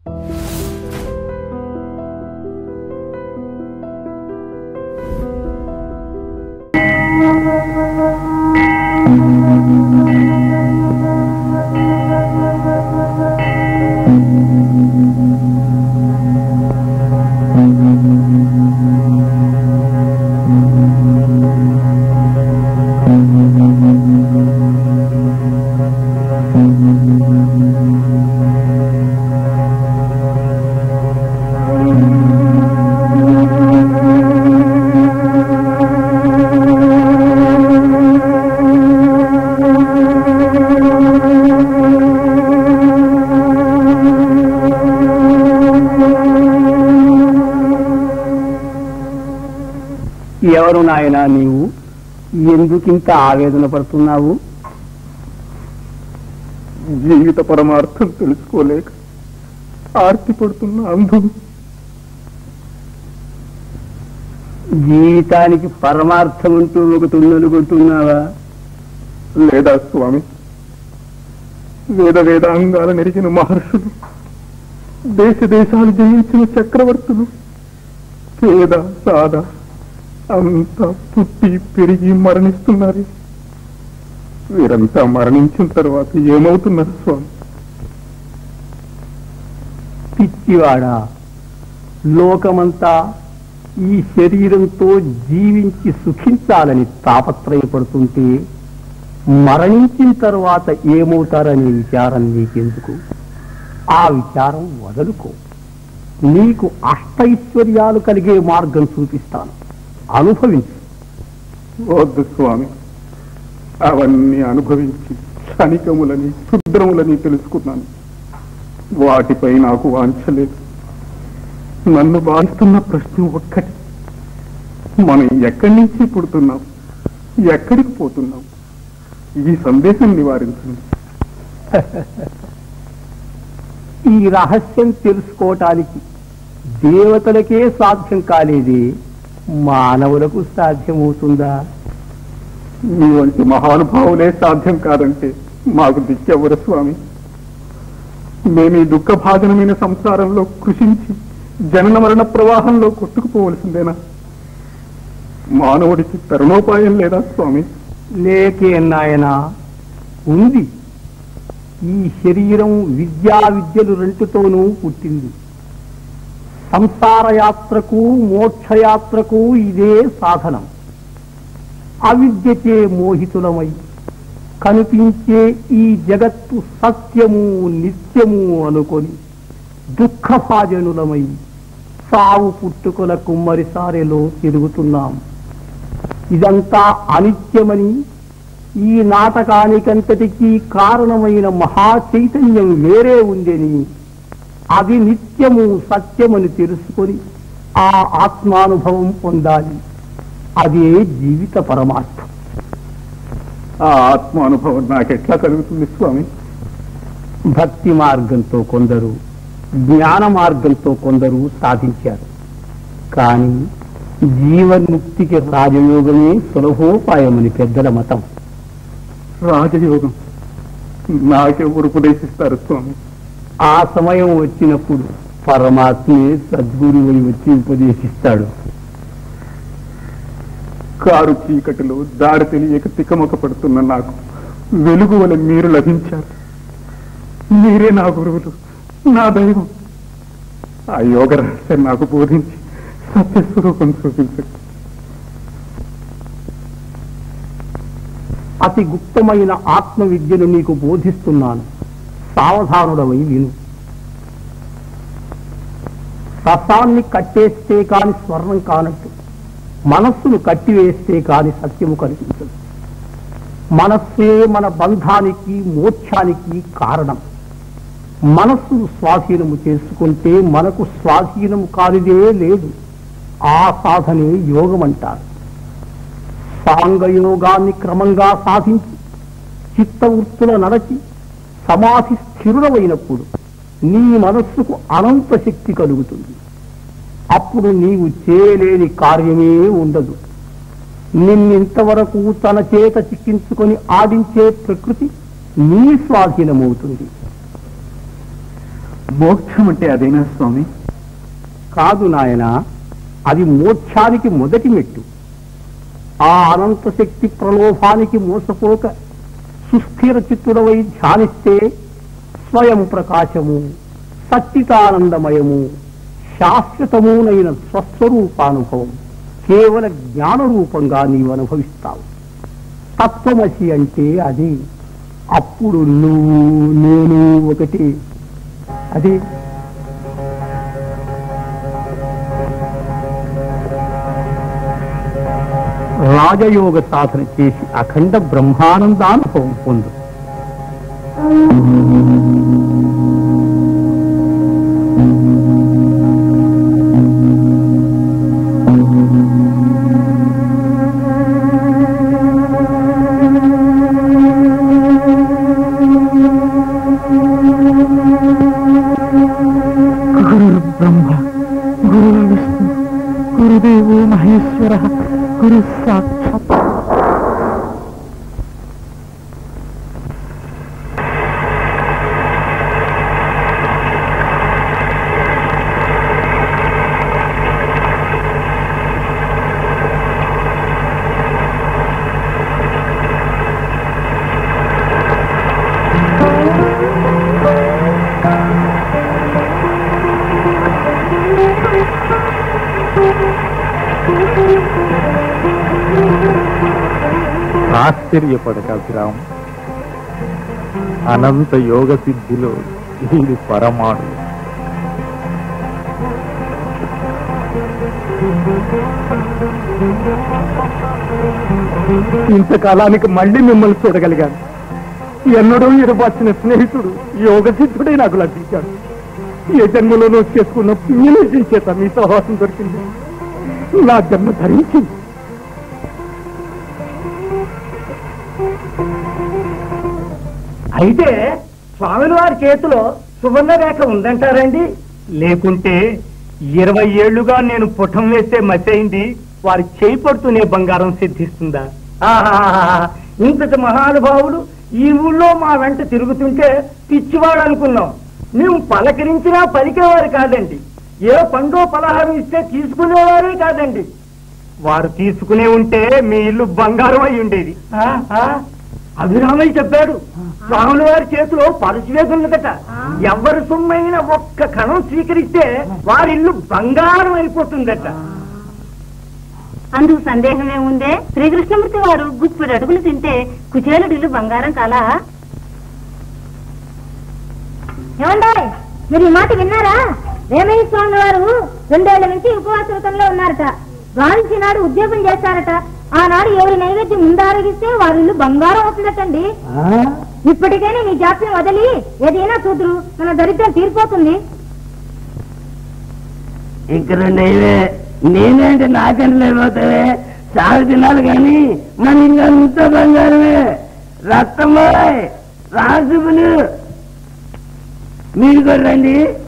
ఎవరు నాయనా నీవు ఎందుకింత ఆవేదన పడుతున్నావు జీవిత పరమార్థం తెలుసుకోలేక ఆర్తి పడుతున్న అంధుడు జీవితానికి పరమార్థం అంటూ ఒకటి ఉందనుకుంటున్నావా లేదా స్వామి వేద వేదాంగాల నెరిగిన మహర్షులు దేశ దేశాలు జయించిన చక్రవర్తులు పేద సాద అంతా పుట్టి పెరిగి మరణిస్తున్నారు వీరంతా మరణించిన తర్వాత ఏమవుతున్నారు స్వామి పిచ్చివాడా లోకమంతా ఈ శరీరంతో జీవించి సుఖించాలని తాపత్రయపడుతుంటే మరణించిన తర్వాత ఏమవుతారనే విచారం నీకెందుకు ఆ విచారం వదులుకో నీకు అష్టైశ్వర్యాలు కలిగే మార్గం చూపిస్తాను అనుభవించు వద్దు స్వామి అవన్నీ అనుభవించి క్షణికములని క్షుద్రములని తెలుసుకున్నాను వాటిపై నాకు వాంఛలేదు నన్ను బాధిస్తున్న ప్రశ్న ఒక్కటి మనం ఎక్కడి నుంచి పుడుతున్నాం ఎక్కడికి పోతున్నాం ఈ సందేశం నివారించండి ఈ రహస్యం తెలుసుకోవటానికి దేవతలకే సాధ్యం కాలేదే మానవులకు సాధ్యమవుతుందా మీ వంటి మహానుభావులే సాధ్యం కాదంటే మాకు దిక్కెవరు స్వామి మేము ఈ దుఃఖభాజనమైన సంసారంలో కృషించి జనన మరణ ప్రవాహంలో కొట్టుకుపోవలసిందేనా మానవుడికి తరుణోపాయం లేదా స్వామి లేకే నాయనా ఉంది ఈ శరీరం విద్యా విద్యలు రెండుతోనూ పుట్టింది సంసార యాత్రకు మోక్షయాత్రకు ఇదే సాధనం అవిద్యచే మోహితులమై కనిపించే ఈ జగత్తు సత్యము నిత్యము అనుకొని దుఃఖభాజనులమై సావు పుట్టుకల కుమ్మరిసారెలో తిరుగుతున్నాం ఇదంతా అనిత్యమని ఈ నాటకానికంతటికీ కారణమైన మహా చైతన్యం వేరే ఉందని అది నిత్యము సత్యమని తెలుసుకొని ఆ ఆత్మానుభవం పొందాలి అదే జీవిత పరమార్థం ఆ ఆత్మ అనుభవం నాకెట్లా కలుగుతుంది స్వామి భక్తి మార్గంతో కొందరు జ్ఞాన మార్గంతో కొందరు సాధించారు కానీ జీవన్ముక్తికి రాజయోగమే సులభోపాయమని పెద్దల మతం రాజయోగం నాకెవరు ఉపదేశిస్తారు స్వామి ఆ సమయం వచ్చినప్పుడు పరమాత్మే సద్గురువై వచ్చి ఉపదేశిస్తాడు కారు చీకటిలో దారి తెలియక తికమక పడుతున్న నాకు వెలుగు వలె మీరు లభించారు మీరే నా గురువులు నా దైవం ఆ యోగ రహస్యం నాకు బోధించి సత్యస్వరూపం చూపించండి అతి గుప్తమైన ఆత్మ విద్యను నీకు బోధిస్తున్నాను సావధానుడవై విను రసాన్ని కట్టేస్తే కాని స్వర్ణం కానట్టు మనస్సును కట్టివేస్తే కాని సత్యము కనిపించదు మనస్సే మన బంధానికి మోక్షానికి కారణం మనస్సును స్వాధీనము చేసుకుంటే మనకు స్వాధీనము కానిదే లేదు ఆ సాధనే యోగం అంటారు సాంగయోగాన్ని క్రమంగా సాధించి చిత్తవృత్తుల నడచి సమాధి స్థిరుడమైనప్పుడు నీ మనస్సుకు అనంత శక్తి కలుగుతుంది అప్పుడు నీవు చేయలేని కార్యమే ఉండదు నిన్నింతవరకు తన చేత చిక్కించుకొని ఆడించే ప్రకృతి నీ స్వాధీనమవుతుంది మోక్షం అంటే అదేనా స్వామి కాదు నాయన అది మోక్షానికి మొదటి మెట్టు ఆ అనంత శక్తి ప్రలోభానికి మోసపోక సుస్థిర చిత్తుడవై ధ్యానిస్తే స్వయం ప్రకాశము సచ్చితానందమయము శాశ్వతమునైన స్వస్వరూపానుభవం కేవల జ్ఞాన రూపంగా నీవు అనుభవిస్తావు తత్వమసి అంటే అది అప్పుడు నువ్వు నేను ఒకటి అదే రాజయోగ సాధన చేసి అఖండ బ్రహ్మానందానుభవం పొందు గురు బ్రహ్మ గురు విష్ణు గురుదేవో మహేశ్వర గురు సాక్షాత్ ఆశ్చర్యపడక అభిరామ్ అనంత యోగ సిద్ధిలో వీడు పరమాణు ఇంతకాలానికి మళ్ళీ మిమ్మల్ని చూడగలిగాను ఎన్నడూ ఎరుబార్చిన స్నేహితుడు యోగ సిద్ధుడై నాకు లభించాడు ఏ జన్మలోనూ చేసుకున్న పుణ్యనిజం చేత మీ సహవాసం దొరికింది నా జన్మ ధరించింది అయితే స్వామిల వారి చేతిలో సువర్ణ రేఖ ఉందంటారండి లేకుంటే ఇరవై ఏళ్లుగా నేను పుటం వేస్తే మసైంది వారి చేయి పడుతూనే బంగారం సిద్ధిస్తుందా ఆహాహాహా. ఇంతటి మహానుభావుడు ఈ ఊళ్ళో మా వెంట తిరుగుతుంటే పిచ్చివాడు అనుకున్నాం మేము పలకరించినా పలికేవారు కాదండి ఏ పండో పలహారం ఇస్తే తీసుకునేవారే కాదండి వారు తీసుకునే ఉంటే మీ ఇల్లు బంగారం అయి ఉండేది ఆ, ఆ, అభిరామయ్య చెప్పాడు స్వాముల వారి చేతిలో పరశువేది ఉన్నదట ఎవరి సొమ్మైన ఒక్క కణం స్వీకరిస్తే వారి ఇల్లు బంగారం అయిపోతుందట అందుకు సందేహమే ఉందే శ్రీకృష్ణమూర్తి వారు గుప్పెడు అడుగులు తింటే కుచేలుడిల్లు బంగారం కాలా ఏమండే మీరు ఈ మాట విన్నారా వేమయ్య స్వామి వారు రెండేళ్ల నుంచి ఉపవాస వ్రతంలో ఉన్నారట గాలించి నాడు ఉద్యోగం చేస్తారట ఆనాడు ఎవరి నైవేద్యం ముందారగిస్తే వారి ఇల్లు బంగారం అవుతుందటండి ఇప్పటికైనా మీ జాప్యం వదిలి ఏదైనా చూదురు మన దరిద్రం తీరిపోతుంది ఇక్కడ నేనే నేనేంటి నాకంటే లేకపోతే సాగు తినాలి కానీ మన ఇంకా బంగారమే రక్తమోయ్ రాసుకుని మీరు కూడా రండి